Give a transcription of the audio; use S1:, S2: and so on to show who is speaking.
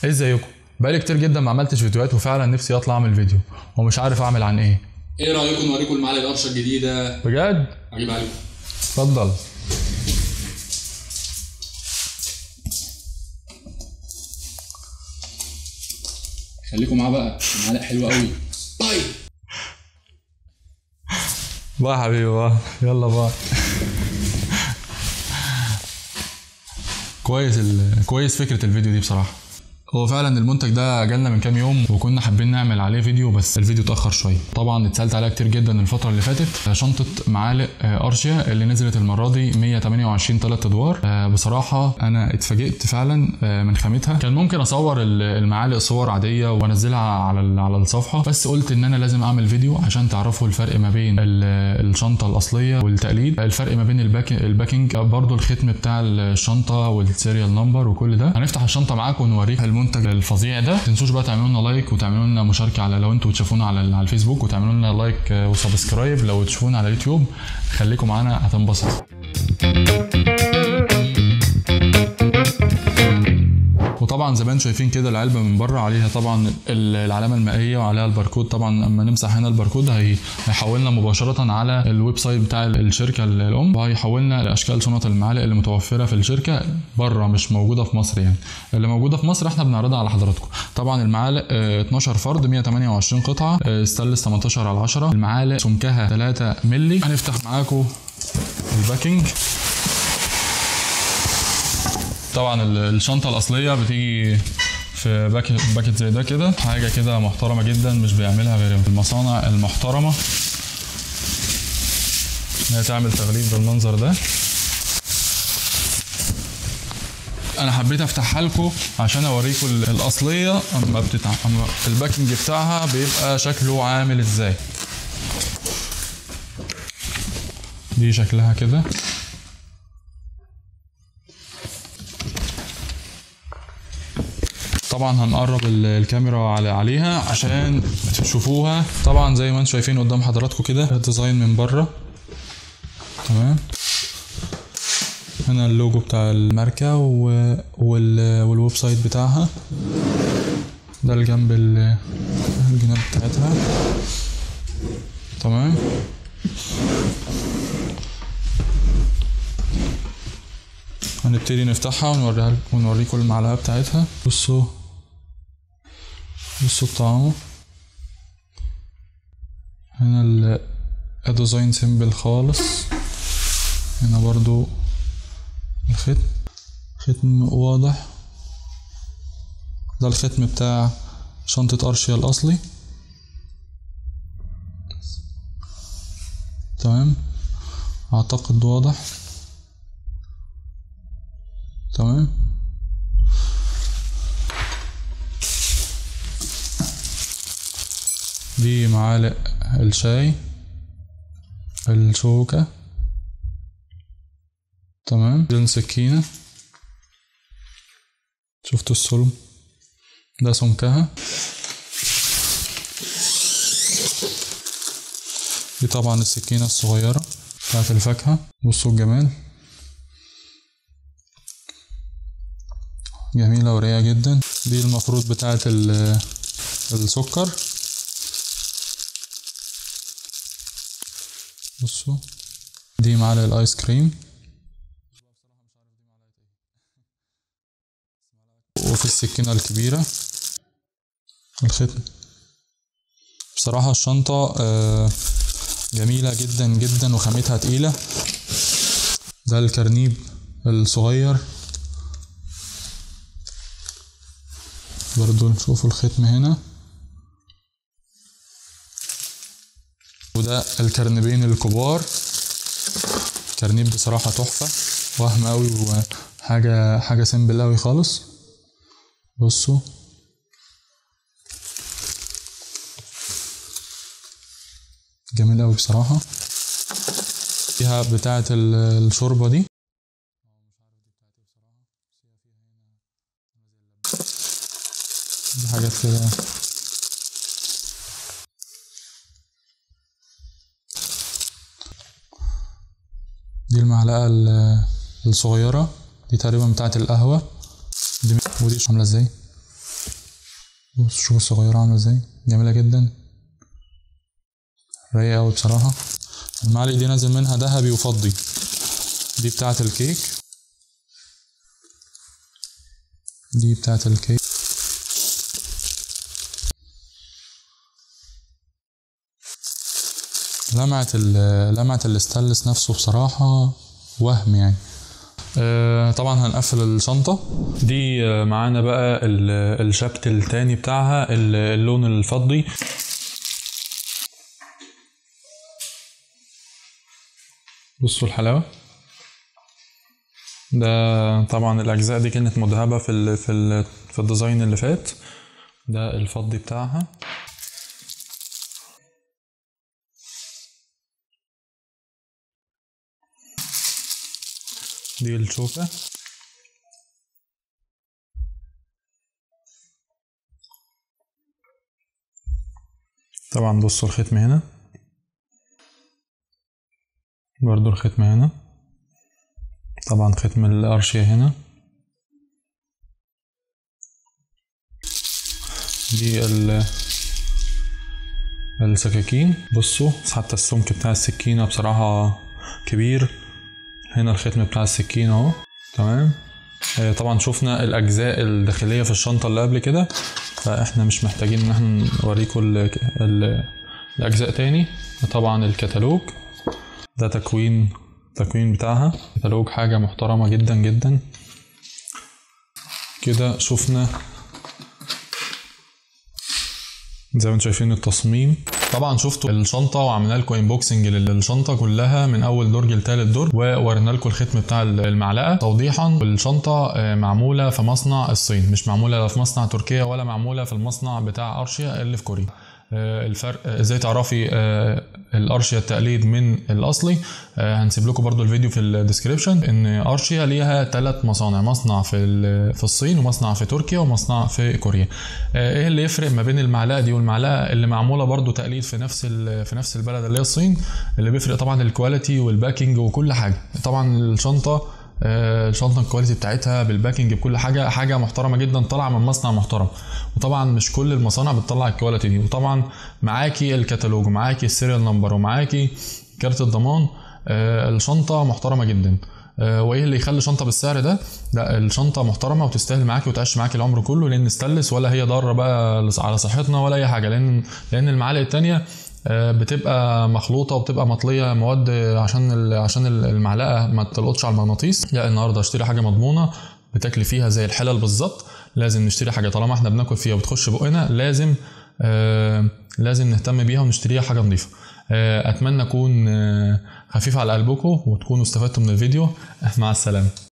S1: ازيكم بقالي كتير جدا ما عملتش فيديوهات وفعلا نفسي اطلع اعمل فيديو ومش عارف اعمل عن ايه
S2: ايه رايكم نوريكم المعالق القرشه الجديده
S1: بجد
S2: اجيب عليكم
S1: اتفضل
S2: خليكم معاه بقى المعالق حلوه قوي باي
S1: باي يا حبيبي باي يلا باي كويس ال... كويس فكره الفيديو دي بصراحه هو فعلا المنتج ده جالنا من كام يوم وكنا حابين نعمل عليه فيديو بس الفيديو اتاخر شويه طبعا اتسالت عليها كتير جدا الفتره اللي فاتت شنطه معالق آه، ارشيا اللي نزلت المره دي 128 3 ادوار آه، بصراحه انا اتفاجئت فعلا آه، من خامتها كان ممكن اصور ال- المعالق صور عاديه وانزلها على ال- على الصفحه بس قلت ان انا لازم اعمل فيديو عشان تعرفوا الفرق ما بين ال- الشنطه الاصليه والتقليد الفرق ما بين الباك الباكينج برضو الختم بتاع الشنطه والسيريال نمبر وكل ده هنفتح الشنطه معاكم ونوريك المنتج الفظيع ده ما تنسوش بقى تعملوا لنا لايك وتعملوا لنا مشاركه على لو انتوا بتشوفونا على على الفيسبوك وتعملوا لنا لايك آه، وسبسكرايب لو تشوفونا على اليوتيوب خليكم معانا هتنبسطوا وطبعا زي ما انتم شايفين كده العلبه من بره عليها طبعا ال- العلامه المائيه وعليها الباركود طبعا اما نمسح هنا الباركود هي- هيحولنا مباشره على الويب سايت بتاع الشركه الام وهيحولنا لاشكال شنط المعالق اللي متوفره في الشركه بره مش موجوده في مصر يعني اللي موجوده في مصر احنا بنعرضها على حضراتكم طبعا المعالق آه، 12 فرد 128 قطعه آه، ستانلس 18 على 10 المعالق سمكها 3 مللي هنفتح معاكم الباكينج طبعا ال- الشنطه الاصليه بتيجي في باكت باكت زي ده كده حاجه كده محترمه جدا مش بيعملها غير المصانع المحترمه ان هي تعمل تغليف بالمنظر ده انا حبيت افتحها لكم عشان اوريكم ال- الاصليه اما بتتع... اما الباكنج بتاعها بيبقى شكله عامل ازاي دي شكلها كده طبعا هنقرب ال- الكاميرا على عليها عشان تشوفوها طبعا زي ما انتم شايفين قدام حضراتكم كده الديزاين من بره تمام هنا اللوجو بتاع الماركة و... وال... والويب سايت بتاعها ده الجنب ال- الجناب بتاعتها تمام هنبتدي نفتحها ونوريها لكم- ونوريكم المعلقة بتاعتها بصوا بصوا الطعام هنا ال- الديزاين سيمبل خالص هنا برضو الختم ختم واضح ده الختم بتاع شنطة أرشيا الأصلي تمام أعتقد واضح تمام دي معالق الشاي الشوكة تمام دي السكينة شفتوا السلم ده سمكها دي طبعا السكينة الصغيرة بتاعت الفاكهة بصوا الجمال جميلة ورقيقة جدا دي المفروض بتاعت ال- السكر بصوا دي معلقة الايس كريم وفي السكينة الكبيرة الختم بصراحة الشنطة آه، جميلة جدا جدا وخامتها تقيلة ده الكرنيب الصغير برضو نشوفوا الختم هنا وده الكرنبين الكبار كرنيب بصراحة تحفة وهم قوي وحاجة حاجة سيمبل قوي خالص بصوا جميل قوي بصراحة فيها بتاعة ال- الشوربة دي دي حاجات كده دي المعلقة الصغيرة دي تقريبا بتاعة القهوة دي ودي عاملة ازاي بص شوف الصغيرة عاملة ازاي جميلة جدا رايقة أوي بصراحة المعالق دي نازل منها ذهبي وفضي دي بتاعة الكيك دي بتاعة الكيك لمعة ال لمعة الاستانلس نفسه بصراحة وهم يعني آه، طبعا هنقفل الشنطة دي آه، معانا بقى ال- الشبت التاني بتاعها ال- اللون الفضي بصوا الحلاوة ده طبعا الأجزاء دي كانت مذهبة في ال في ال في الديزاين اللي فات ده الفضي بتاعها دي الشوكة طبعا بصوا الختم هنا برضو الختم هنا طبعا ختم الأرشية هنا دي ال السكاكين بصوا حتى السمك بتاع السكينة بصراحة كبير هنا الختم بتاع السكينة اهو تمام آه، طبعا شفنا الأجزاء الداخلية في الشنطة اللي قبل كده فاحنا مش محتاجين ان احنا نوريكم ال- ال- الأجزاء تاني طبعا الكتالوج ده تكوين التكوين بتاعها كتالوج حاجة محترمة جدا جدا كده شفنا زي ما انتم شايفين التصميم طبعا شفتوا الشنطه وعملنا لكم انبوكسنج للشنطه كلها من اول درج لثالث درج وورينا لكم الختم بتاع المعلقه توضيحا الشنطه آه، معموله في مصنع الصين مش معموله لا في مصنع تركيا ولا معموله في المصنع بتاع ارشيا اللي في كوريا آه، الفرق آه، ازاي تعرفي آه، الارشيا التقليد من الاصلي آه، هنسيب لكم برضو الفيديو في الديسكريبشن ان ارشيا ليها ثلاث مصانع مصنع في ال- في الصين ومصنع في تركيا ومصنع في كوريا آه، ايه اللي يفرق ما بين المعلقه دي والمعلقه اللي معموله برضو تقليد في نفس ال- في نفس البلد اللي هي الصين اللي بيفرق طبعا الكواليتي والباكينج وكل حاجه طبعا الشنطه آه، الشنطه الكواليتي بتاعتها بالباكينج بكل حاجه حاجه محترمه جدا طالعه من مصنع محترم وطبعا مش كل المصانع بتطلع الكواليتي دي وطبعا معاكي الكتالوج ومعاكي السيريال نمبر ومعاكي كارت الضمان آه، الشنطه محترمه جدا آه، وايه اللي يخلي شنطه بالسعر ده لا الشنطه محترمه وتستاهل معاكي وتعيش معاكي العمر كله لان ستانلس ولا هي ضاره بقى على صحتنا ولا اي حاجه لان لان المعالق التانيه آه، بتبقى مخلوطه وبتبقى مطليه مواد عشان ال- عشان ال- المعلقه ما تلقطش على المغناطيس لا النهارده اشتري حاجه مضمونه بتاكلي فيها زي الحلل بالظبط لازم نشتري حاجه طالما احنا بناكل فيها وبتخش بقنا لازم آه لازم نهتم بيها ونشتريها حاجه نظيفه آه اتمنى اكون آه خفيف على قلبكم وتكونوا استفدتوا من الفيديو مع السلامه